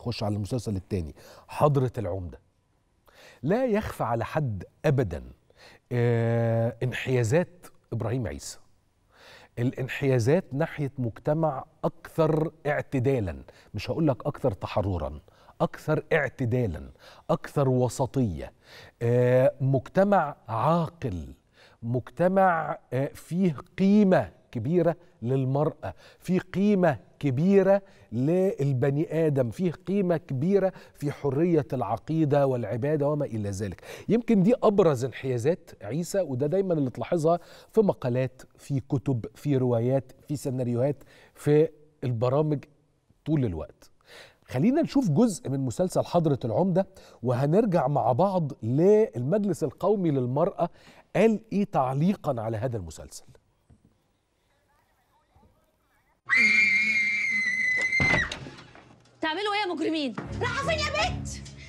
خش على المسلسل الثاني حضرة العمدة لا يخفى على حد ابدا آه انحيازات ابراهيم عيسى الانحيازات ناحيه مجتمع اكثر اعتدالا مش هقول لك اكثر تحررا اكثر اعتدالا اكثر وسطيه آه مجتمع عاقل مجتمع آه فيه قيمه كبيره للمراه فيه قيمه كبيره للبني ادم فيه قيمه كبيره في حريه العقيده والعباده وما الى ذلك يمكن دي ابرز انحيازات عيسى وده دايما اللي تلاحظها في مقالات في كتب في روايات في سيناريوهات في البرامج طول الوقت خلينا نشوف جزء من مسلسل حضرة العمدة وهنرجع مع بعض للمجلس القومي للمرأة قال ايه تعليقا على هذا المسلسل تعملوا ايه يا مجرمين؟ رايحه فين يا بنت؟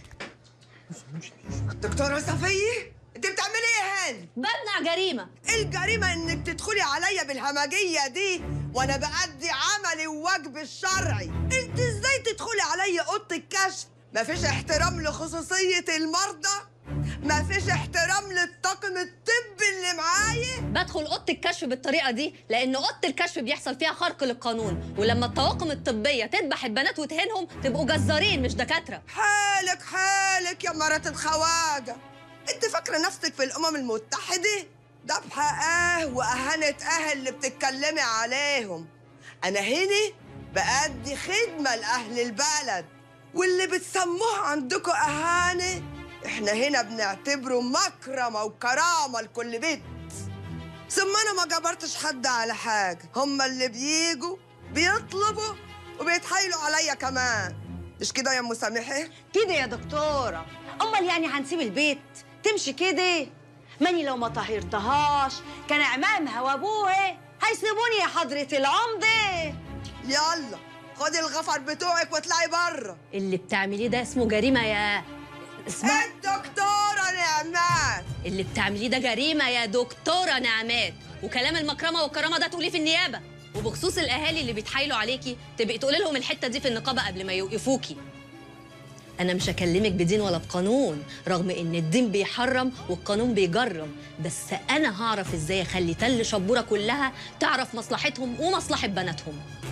دكتورة صفية انت بتعملي ايه هاني؟ بمنع جريمه الجريمة انك تدخلي عليا بالهمجية دي وانا بأدي عملي وواجبي الشرعي انت ازاي تدخلي عليا اوضة الكشف؟ مفيش احترام لخصوصية المرضى مفيش احترام للطاقم الطبي اللي معايا بدخل اوضه الكشف بالطريقه دي لان اوضه الكشف بيحصل فيها خرق للقانون ولما الطواقم الطبيه تذبح البنات وتهينهم تبقوا جزارين مش دكاتره حالك حالك يا مرات الخواجة انت فاكرة نفسك في الأمم المتحدة؟ ذبح اه وأهانة اه اللي بتتكلمي عليهم أنا هنا بأدي خدمة لأهل البلد واللي بتسموه عندكم أهانة احنا هنا بنعتبره مكرمة وكرامة لكل بيت ثم أنا ما جبرتش حد على حاجة هما اللي بيجوا بيطلبوا وبيتحايلوا عليا كمان مش كده يا مسامحة؟ كده يا دكتورة أمال يعني هنسيب البيت تمشي كده ماني لو ما طهرتهاش كان عمامها وابوها هيسيبوني يا حضرة العمدة يلا خدي الغفر بتوعك واطلعي بره اللي بتعمليه ده اسمه جريمه يا اسمها الدكتورة نعمات اللي بتعمليه ده جريمه يا دكتوره نعمات وكلام المكرمه والكرامه ده تقوليه في النيابه وبخصوص الاهالي اللي بيتحايلوا عليكي تبقي تقولي لهم الحته دي في النقابه قبل ما يوقفوكي انا مش هكلمك بدين ولا بقانون رغم ان الدين بيحرم والقانون بيجرم بس انا هعرف ازاي اخلي تل شبوره كلها تعرف مصلحتهم ومصلحه بناتهم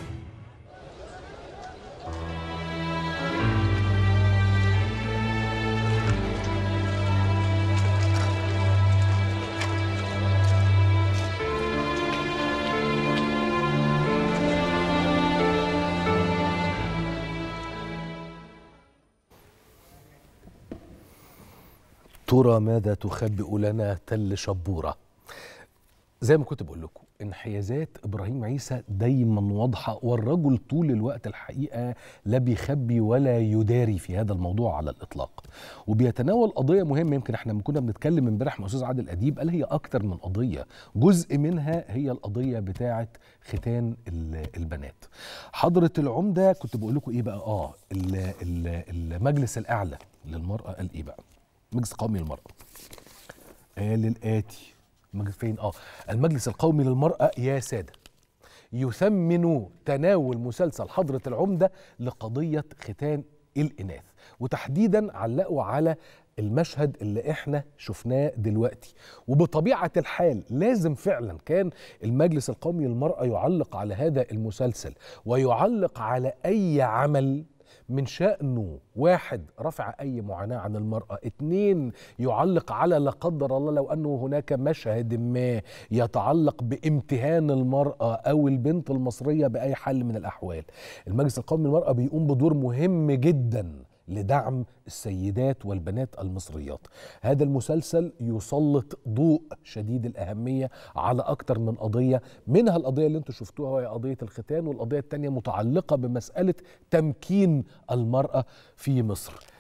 ترى ماذا تخبئ لنا تل شبوره زي ما كنت بقول لكم انحيازات ابراهيم عيسى دايما واضحه والرجل طول الوقت الحقيقه لا بيخبي ولا يداري في هذا الموضوع على الاطلاق وبيتناول قضيه مهمه يمكن احنا لما كنا بنتكلم امبارح مع استاذ عادل اديب قال هي اكتر من قضيه جزء منها هي القضيه بتاعه ختان ال- البنات حضره العمده كنت بقول لكم ايه بقى اه ال- ال- المجلس الاعلى للمراه قال ايه بقى مجلس قومي للمراه قال الاتي مجلس فين اه المجلس القومي للمرأة يا سادة يثمن تناول مسلسل حضرة العمدة لقضية ختان الإناث وتحديدا علقوا على المشهد اللي احنا شفناه دلوقتي وبطبيعة الحال لازم فعلا كان المجلس القومي للمرأة يعلق على هذا المسلسل ويعلق على أي عمل من شأنه واحد رفع أي معاناة عن المرأة اتنين يعلق على لا قدر الله لو أنه هناك مشهد ما يتعلق بامتهان المرأة أو البنت المصرية بأي حل من الأحوال المجلس القومي للمرأة بيقوم بدور مهم جداً لدعم السيدات والبنات المصريات هذا المسلسل يسلط ضوء شديد الأهمية على أكتر من قضية منها القضية اللي انتم شفتوها وهي قضية الختان والقضية التانية متعلقة بمسألة تمكين المرأة في مصر